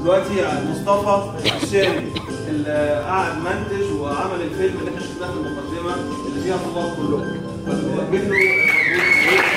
دلوقتي مصطفى الشامي اللي قعد منتج وعمل الفيلم اللي احنا شفناه في المقدمه اللي فيها طلاب كلهم فبنوجه له مبروك